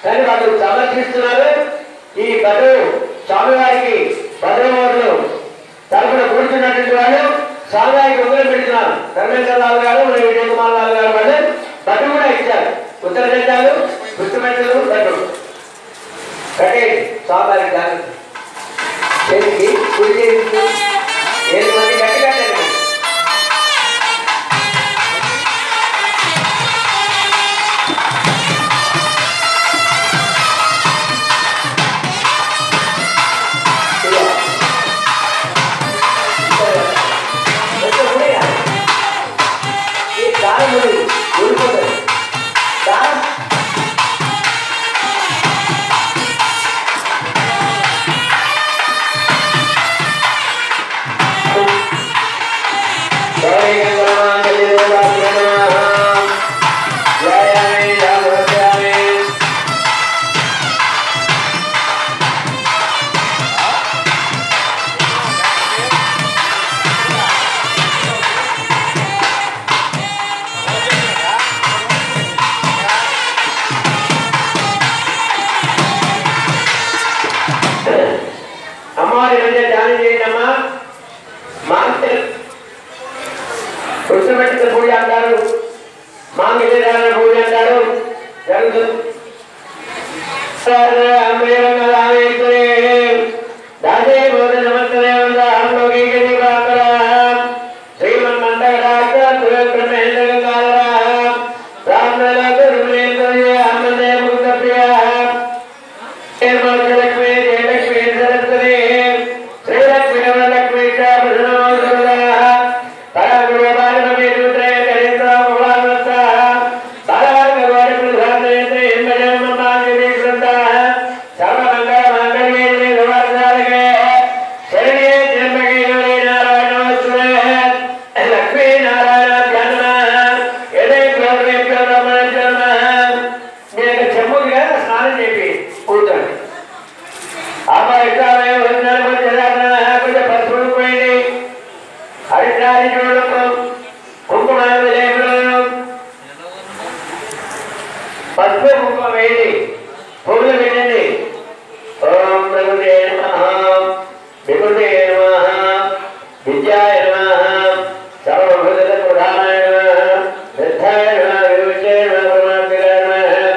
కానీ వాళ్ళు సమర్పిస్తున్నారు ఈ భద్ర స్వామివారికి భద్రమూరులు తరఫున కూర్చున్నటువంటి వాళ్ళు స్వామివారికి ఉంగరం పెడుతున్నారు ధర్మేంద్ర లాల్ గారు మరియు విజయ్ కుమార్ లాల్ గారు వాళ్ళు బట్టు కూడా ఇచ్చారు ఉత్తర జెండాలు కృష్ణమెంతులు బట్టు కట్టేయండి స్వామివారికి జాగ్రత్త చేతికి కుడి చేతికి ఏడు మంది గట్టి కట్టండి అమ్మవారి మధ్య ధ్యానం చేయండి అమ్మా మాంగళ్య కృష్ణపెట్టిన పూజ అంటారు మాంగళ్యధారణ పూజ అంటారు జరుగుతుంది దాదే బోధ నమస్తే శ్రీమన్మండరాజ త్రివిక్రమేంద్ర బ్రాహ్మణ గురుమేంద్ర అమ్మదే ముక్త ప్రియ లక్ష్మీ జయలక్ష్మీ సరస్వతి శ్రీలక్ష్మీ వరలక్ష్మీ లక్ష్మీ నారాయణ నేను చెమ్ముగా స్నానం చెప్పి కూర్చోండి అమ్మాయి ఇస్తామే వచ్చినారు కొంచెం పసుపు పోయింది హరిద్రాది చూడడం కుంకుమ లేపడం పసుపు కుంకుమ వేయండి పువ్వులు పెట్టండి ఓం ప్రకృతే నమః వికృతే నమః విద్యాయ నమః సర్వభూత ప్రధానాయ నమః సిద్ధాయ నమః విముచ్యే నమః పరమాత్మకాయ నమః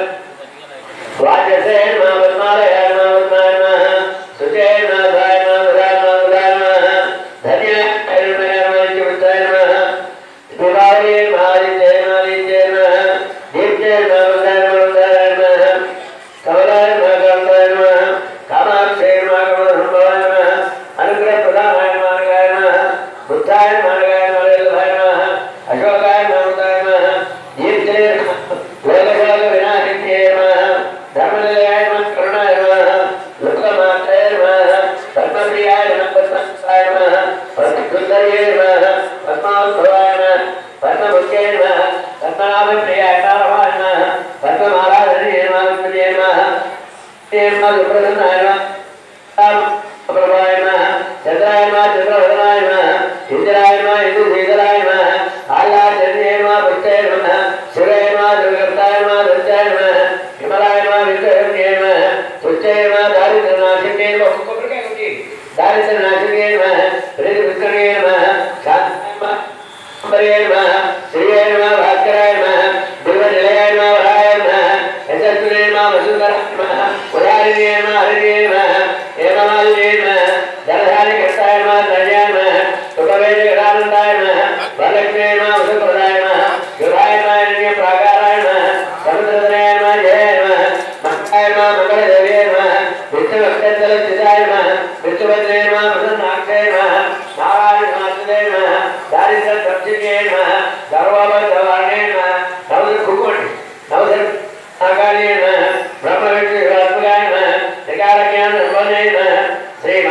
వాచసే నమః పద్మాలయ నమః పద్మాయ నమః సుతే నమః సాయ నమః సుధాయ నమః సుధాయ నమః ధన్యాయ నమః నమః చిత్తాయ నమః విభావే మహాదిత్యే మహాదిత్యే నమః దీప్తే నమః సుధాయ నమః సుధాయ నమః కమలాయ నమః కమలాయ నమః కామాక్షే నమః కమలసంభవాయ నమః అనుగ్రహ ప్రధానాయ నమః అనుగ్రహాయ నమః బుద్ధాయ నమః అనుగ్రహాయ నమః యోగాయ నమః అశోకాయ నమః ఉదాయ నమః దీప్తే లోకశాల వినాశిత్యే నమః ధర్మనిలయాయ నమః కరుణాయ నమః లోకమాత్రే నమః పద్మప్రియాయ నమః పద్మసాయ నమః పద్మసుందర్యే నమః పద్మాద్భవాయ నమః పద్మముఖ్యే నమః పద్మనాభప్రియాయ నారాయణ నమః పద్మమారాధనే నమః విష్ణువే నమః తే నమః సుప్రసన్నాయ నమః ప్రభాయ నమః చంద్రాయ నమః చంద్రవదనాయ నమః ఇంద్రాయ నమః ఇంద్రశీతలాయ నమః ఆల్లాచర్యే నమః పుష్టాయ నమః శివాయ నమః దుర్గప్తాయ నమః దంతాయ నమః విమలాయ నమః విగ్రహణ్యే నమః పుష్టాయ నమః దారిద్ర్యనాశిన్యే నమః ఒక్కొక్కరికే ఒకటి దారిద్ర్యనాశిన్యే నమః ప్రీతి విష్ణువే నమః శాంతాయ నమః అంబరే నమః శ్రీయే నమః భాస్కరాయ నమః దివ్యనిలయాయ నమః వరాయ నమః యశస్వినే నమః వసుంధరాయ నమః ఉదారిణే నమః హరిణే నమః హేమమాలినే నమః జలధారి కృష్ణాయ నమః ధన్యాయ నమః సుఖవేద గదానందాయ నమః వరలక్ష్మే నమః వసుప్రదాయ నమః యుధాయ నమః హిరణ్య ప్రాకారాయ నమః సముద్రధనాయ నమః జయ నమః మంగాయ నమః మంగళదేవ్యే నమః విష్ణుభక్తల స్థితాయ నమః విష్ణుభద్రే నమః ప్రసన్నాక్షే నమః నారాయణ మాతృదే నమః దారిద్ర సంక్షిణ్యే నమః సర్వబద్ధవాణే నమః నవదులు కూకోండి నవదులు ఆకార్యే నమః బ్రహ్మ విష్ణు శివాత్మకాయ నమః త్రికాల జ్ఞాన సంపన్నే నమః శ్రీ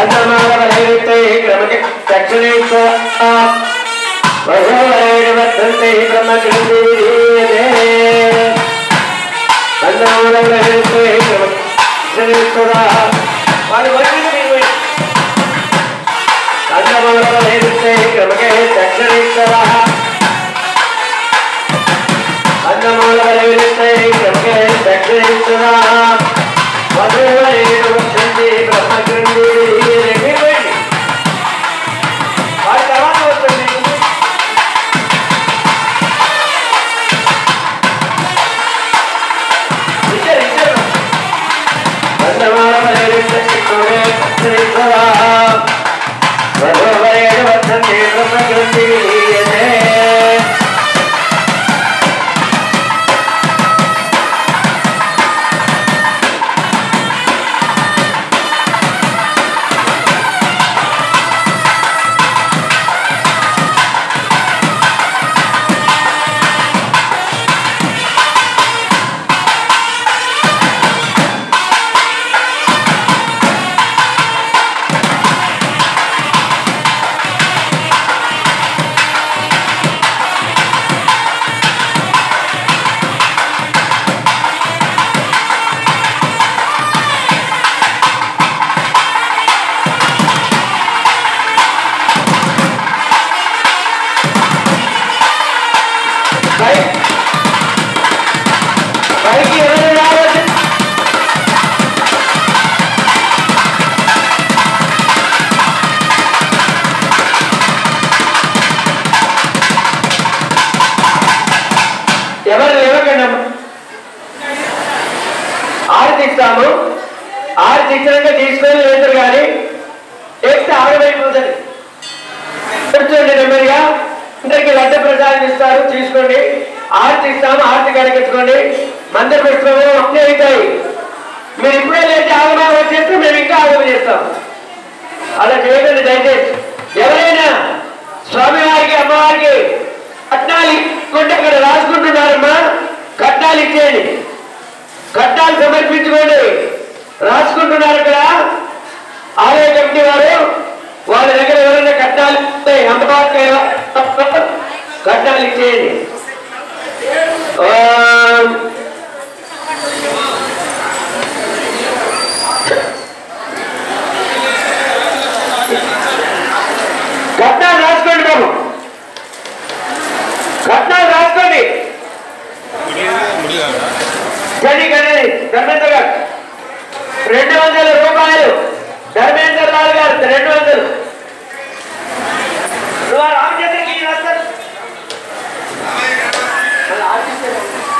కందమాలవలైతే క్రమకి దక్షిణేశ్వర వధూవరైర్వర్ధంతే బ్రహ్మగ్రంథివిధీయతే కందమాలవలైతే క్రమకి దక్షిణేశ్వర వారి వర్గం కందమాలవలైతే క్రమకి దక్షిణేశ్వర కందమాలవలైతే క్రమకి దక్షిణేశ్వర వధూవరైర్వర్ధంతే బ్రహ్మగ్రంథివిధీయతే వారి తర్వాత వస్తుంది ఇద్దరు ఇద్దరు పైకి ఎవరు రావచ్చు ఎవరు లేవకండి ఆరు ఇస్తాము ఆరు ఇచ్చినాక తీసుకొని లేదురు కానీ ఎక్కితే ఆగమైపోతుంది కూర్చోండి నెమ్మదిగా అందరికి లడ్డ ప్రసాదం ఇస్తారు తీసుకోండి ఆర్తి ఇస్తాము ఆర్తి కనిపించుకోండి మందిర పుష్పము అన్నీ అవుతాయి మీరు ఇప్పుడే లేచి ఆగమా వచ్చేస్తే మేము ఇంకా ఆగమ చేస్తాం అలా చేయకండి దయచేసి ఎవరైనా స్వామివారికి అమ్మవారికి కట్నాలు ఇచ్చుకుంటే అక్కడ రాసుకుంటున్నారమ్మా కట్నాలు ఇచ్చేయండి కట్నాలు సమర్పించుకోండి రాసుకుంటున్నారు అక్కడ ఆలయ కమిటీ వారు వాళ్ళ దగ్గర ఎవరైనా కట్నాలు ఉంటాయి అందుబాటులో ఎవ- కట్నాలు ఇచ్చేయండి ఓం కట్నాలు రాసుకోండి బాబు కట్నాలు రాసుకోండి జడి గణేష్ ధర్మేంద్ర గారు రెండు వందల రూపాయలు ధర్మేంద్ర లాల్ గారు రెండు వందలు నువ్వు ఆ రామచంద్రకి ఈ రాస్తారు అలా ఆశిస్తే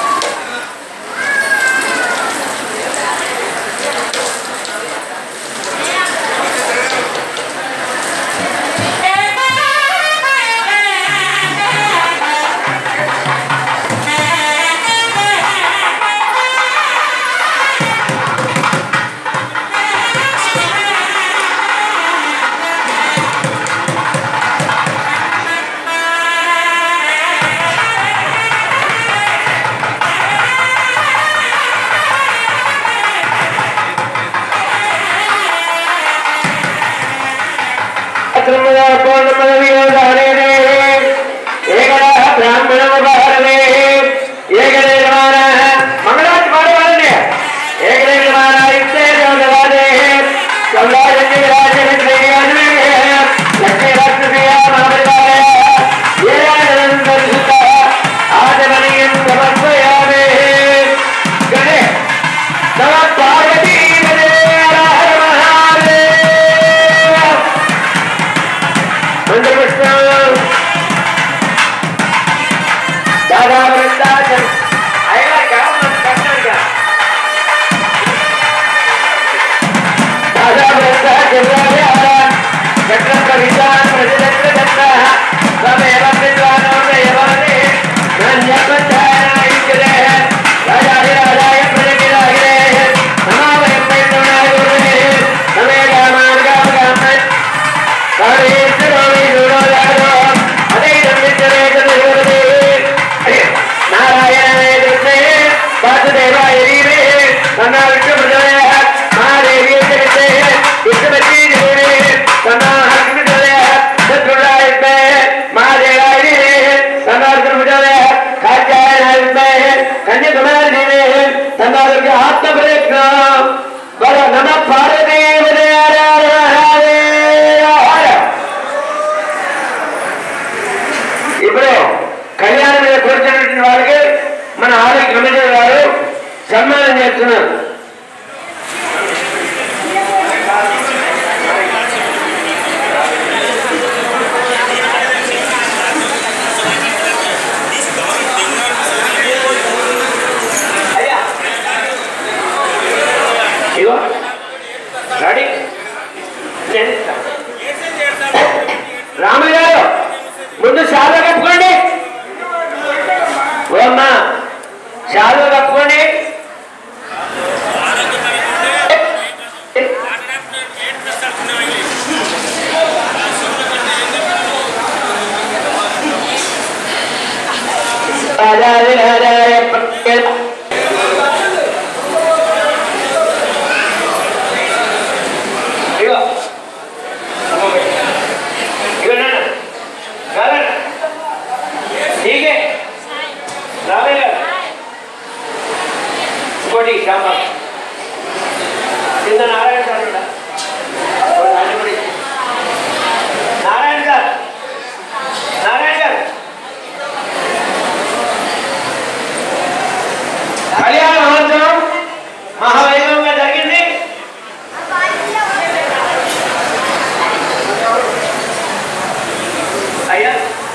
పార్వతీ మహాదేవ మంత్రపుష్పం దాదా వృందాచం అయ్యాక మనం కట్టాడుగా దాదా వృందాచం చక్ర పరిధాన ప్రజచక్ర చక్ర సమేవ విద్వానో నయవానే నాణ్యపంచాయనాయుజరే రాజాధిరాజాయ ప్రజగిరాగిరే నమావయం వైష్ణవనాయురే నమే రామానుగామగామ నారాయణ రాజాదిరాజాయ ప్రత్యేక ఇగో ఇగో నాన్న కాదన్న నీకే రాలే ఇంకోటి సాంబార్ కింద నారాయణ సార్ కూడా ఓ నాన్న కూడా ఇచ్చి. నారాయణ సార్ నారాయణ గారు కళ్యాణ మహోత్సవం మహావైభవంగా జరిగింది అయ్యా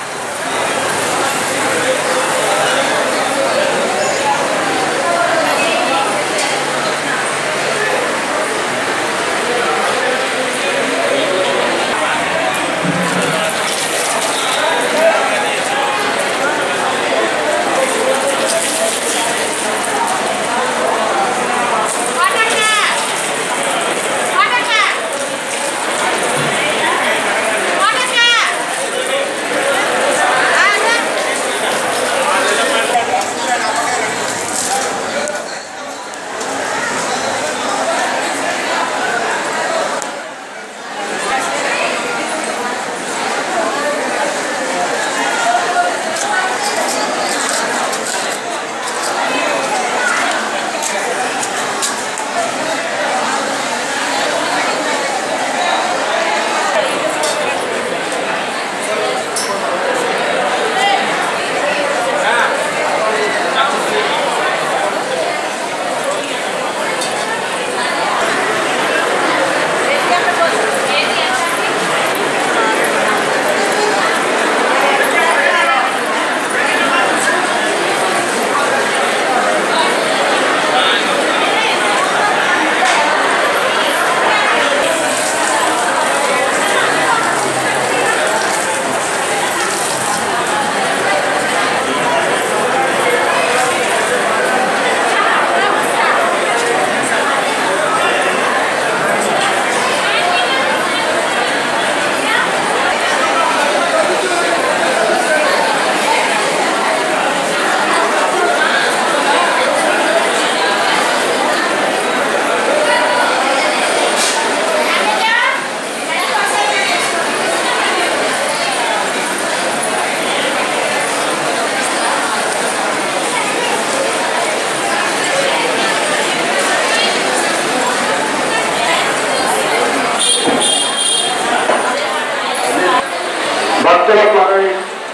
భక్తులకు మనవి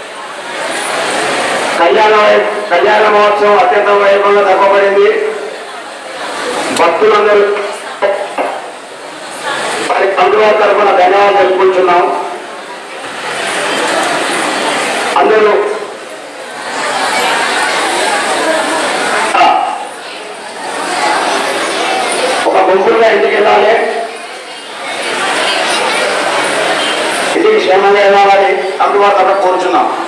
కళ్యాణ వై- కళ్యాణ మహోత్సవం అత్యంత వైభవంగా జరపబడింది భక్తులందరూ వారి పండుగ తరఫున ధన్యవాదాలు తెలుపుకుంటున్నాం అందరూ ఆ, ఒక గుంపులుగా ఇంటికి వెళ్ళాలి ఇంటికి క్షేమంగా వెళ్ళాలని అందుబాటులో కోరుచున్నాం